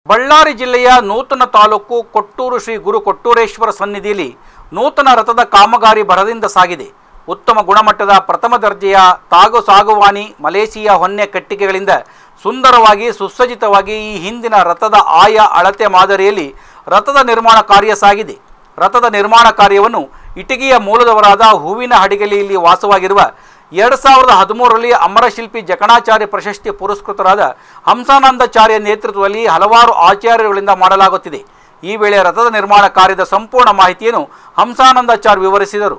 ಬಳ್ಳಾರಿ ಜಿಲ್ಲೆಯ ನೂತನ ತಾಲೂಕು ಕೊಟ್ಟೂರು ಶ್ರೀ ಗುರು ಕೊಟ್ಟೂರೇಶ್ವರ ಸನ್ನಿಧಿಯಲ್ಲಿ ನೂತನ ರಥದ ಕಾಮಗಾರಿ ಭರದಿಂದ ಸಾಗಿದೆ ಉತ್ತಮ ಗುಣಮಟ್ಟದ ಪ್ರಥಮ ದರ್ಜೆಯ ತಾಗು ಸಾಗುವಾನಿ ಮಲೇಷಿಯಾ ಹೊನ್ನೆ ಕಟ್ಟಿಗೆಗಳಿಂದ ಸುಂದರವಾಗಿ ಸುಸಜ್ಜಿತವಾಗಿ ಈ ಹಿಂದಿನ ರಥದ ಆಯ ಅಳತೆ ಮಾದರಿಯಲ್ಲಿ ರಥದ ನಿರ್ಮಾಣ ಕಾರ್ಯ ಸಾಗಿದೆ ರಥದ ನಿರ್ಮಾಣ ಕಾರ್ಯವನ್ನು ಇಟಗಿಯ ಮೂಲದವರಾದ ಹೂವಿನ ಹಡಿಗಲಿಯಲ್ಲಿ ವಾಸವಾಗಿರುವ ಎರಡು ಸಾವಿರದ ಹದಿಮೂರರಲ್ಲಿ ಅಮರಶಿಲ್ಪಿ ಜಕಣಾಚಾರ್ಯ ಪ್ರಶಸ್ತಿ ಪುರಸ್ಕೃತರಾದ ಹಂಸಾನಂದಾಚಾರ್ಯ ನೇತೃತ್ವದಲ್ಲಿ ಹಲವಾರು ಆಚಾರ್ಯಗಳಿಂದ ಮಾಡಲಾಗುತ್ತಿದೆ ಈ ವೇಳೆ ರಥದ ನಿರ್ಮಾಣ ಕಾರ್ಯದ ಸಂಪೂರ್ಣ ಮಾಹಿತಿಯನ್ನು ಹಂಸಾನಂದಾಚಾರ್ಯ ವಿವರಿಸಿದರು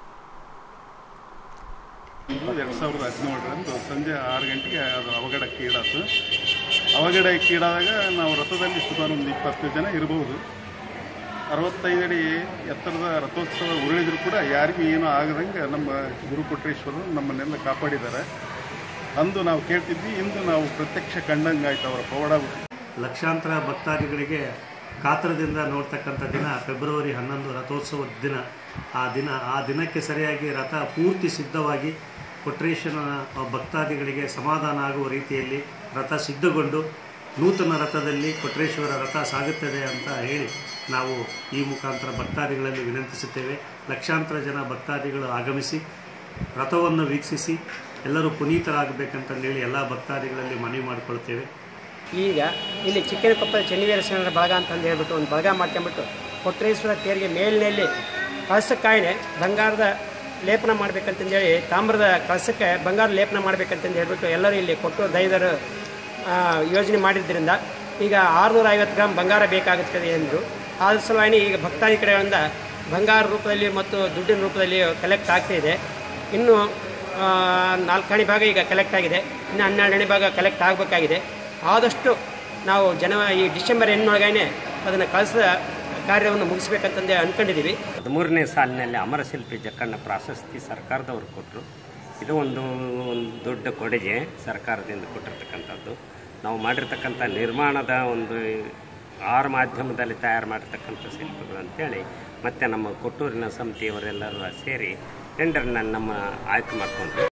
ಎರಡು ಸಾವಿರದ ಹದಿನೇಳರಂದು ಸಂಜೆ ಆರು ಗಂಟೆಗೆ ಅದು ಅವಘಡಕ್ಕೆ ಈಡಾತು ಅವಘಡಕ್ಕೆ ಈಡಾದಾಗ ನಾವು ರಥದಲ್ಲಿ ಸುಮಾರು ಒಂದು ಇಪ್ಪತ್ತು ಜನ ಇರಬಹುದು ಅರವತ್ತೈದು ಅಡಿ ಎತ್ತರದ ರಥೋತ್ಸವ ಉರುಳಿದ್ರು ಕೂಡ ಯಾರಿಗೂ ಏನೂ ಆಗದಂಗೆ ನಮ್ಮ ಗುರುಕೊಟ್ರೇಶ್ವರರು ನಮ್ಮನ್ನೆಲ್ಲ ಕಾಪಾಡಿದ್ದಾರೆ ಅಂದು ನಾವು ಕೇಳ್ತಿದ್ವಿ ಇಂದು ನಾವು ಪ್ರತ್ಯಕ್ಷ ಕಂಡಂಗಾಯ್ತು ಅವರ ಪವಾಡ ಲಕ್ಷಾಂತರ ಭಕ್ತಾದಿಗಳಿಗೆ ಕಾತರದಿಂದ ನೋಡ್ತಕ್ಕಂಥ ದಿನ ಫೆಬ್ರವರಿ ಹನ್ನೊಂದು ರಥೋತ್ಸವದ ದಿನ ಆ ದಿನ ಆ ದಿನಕ್ಕೆ ಸರಿಯಾಗಿ ರಥ ಪೂರ್ತಿ ಸಿದ್ಧವಾಗಿ ಕೊಟ್ರೇಶ್ವರನ ಭಕ್ತಾದಿಗಳಿಗೆ ಸಮಾಧಾನ ಆಗುವ ರೀತಿಯಲ್ಲಿ ರಥ ಸಿದ್ಧಗೊಂಡು ನೂತನ ರಥದಲ್ಲಿ ಕೊಟ್ರೇಶ್ವರ ರಥ ಸಾಗುತ್ತದೆ ಅಂತ ಹೇಳಿ ನಾವು ಈ ಮುಖಾಂತರ ಭಕ್ತಾದಿಗಳಲ್ಲಿ ವಿನಂತಿಸುತ್ತೇವೆ ಲಕ್ಷಾಂತರ ಜನ ಭಕ್ತಾದಿಗಳು ಆಗಮಿಸಿ ರಥವನ್ನು ವೀಕ್ಷಿಸಿ ಎಲ್ಲರೂ ಪುನೀತರಾಗಬೇಕಂತಂದೇಳಿ ಎಲ್ಲ ಭಕ್ತಾದಿಗಳಲ್ಲಿ ಮನವಿ ಮಾಡಿಕೊಳ್ತೇವೆ ಈಗ ಇಲ್ಲಿ ಚಿಕ್ಕನಕೊಪ್ಪದ ಚೆನ್ನಿವೀರ ಸೇನರ ಬಳಗ ಅಂತಂದು ಹೇಳ್ಬಿಟ್ಟು ಒಂದು ಬಳಗ ಮಾಡ್ಕೊಂಬಿಟ್ಟು ಕೊಟ್ರೇಶ್ವರ ತೇರಿಗೆ ಮೇಲಿನಲ್ಲಿ ಕಳಸಕ್ಕಾಯನೆ ಬಂಗಾರದ ಲೇಪನ ಮಾಡ್ಬೇಕಂತಂದೇಳಿ ತಾಮ್ರದ ಕಳಸಕ್ಕೆ ಬಂಗಾರ ಲೇಪನ ಮಾಡ್ಬೇಕಂತಂದು ಹೇಳ್ಬಿಟ್ಟು ಎಲ್ಲರೂ ಇಲ್ಲಿ ಕೊಟ್ಟು ದೈವರು ಆ, ಯೋಜನೆ ಮಾಡಿದ್ದರಿಂದ ಈಗ ಆರುನೂರ ಐವತ್ತು ಗ್ರಾಮ್ ಬಂಗಾರ ಬೇಕಾಗುತ್ತದೆ ಎಂದರು ಆದ ಸಲುವಾಗಿ ಈಗ ಭಕ್ತಾದಿ ಕಡೆಗಳಿಂದ ಬಂಗಾರ ರೂಪದಲ್ಲಿ ಮತ್ತು ದುಡ್ಡಿನ ರೂಪದಲ್ಲಿ ಕಲೆಕ್ಟ್ ಆಗ್ತಾ ಇದೆ ಇನ್ನು ಆ, ನಾಲ್ಕನೇ ಭಾಗ ಈಗ ಕಲೆಕ್ಟ್ ಆಗಿದೆ ಇನ್ನು ಹನ್ನೆರಡನೇ ಭಾಗ ಕಲೆಕ್ಟ್ ಆಗಬೇಕಾಗಿದೆ ಆದಷ್ಟು ನಾವು ಜನ ಈ ಡಿಸೆಂಬರ್ ಎಂಟನೊಳಗೇನೆ ಅದನ್ನು ಕಳಿಸಿದ ಕಾರ್ಯವನ್ನು ಮುಗಿಸ್ಬೇಕಂತಂದು ಅಂದ್ಕೊಂಡಿದ್ದೀವಿ ಹದಿಮೂರನೇ ಸಾಲಿನಲ್ಲಿ ಅಮರಶಿಲ್ಪಿ ಜಕ್ಕಣ್ಣ ಪ್ರಾಶಸ್ತಿ ಸರ್ಕಾರದವರು ಕೊಟ್ಟರು ಇದು ಒಂದು ಒಂದು ದೊಡ್ಡ ಕೊಡುಗೆ ಸರ್ಕಾರದಿಂದ ಕೊಟ್ಟಿರ್ತಕ್ಕಂಥದ್ದು ನಾವು ಮಾಡಿರ್ತಕ್ಕಂಥ ನಿರ್ಮಾಣದ ಒಂದು ಆರು ಮಾಧ್ಯಮದಲ್ಲಿ ತಯಾರು ಮಾಡಿರ್ತಕ್ಕಂಥ ಶಿಲ್ಪಿಗಳು ಅಂತೇಳಿ ಮತ್ತು ನಮ್ಮ ಕೊಟ್ಟೂರಿನ ಸಮಿತಿಯವರೆಲ್ಲರೂ ಸೇರಿ ಟೆಂಡರ್ನ ನಮ್ಮ ಆಯ್ಕೆ ಮಾಡಿಕೊಂಡ್ರು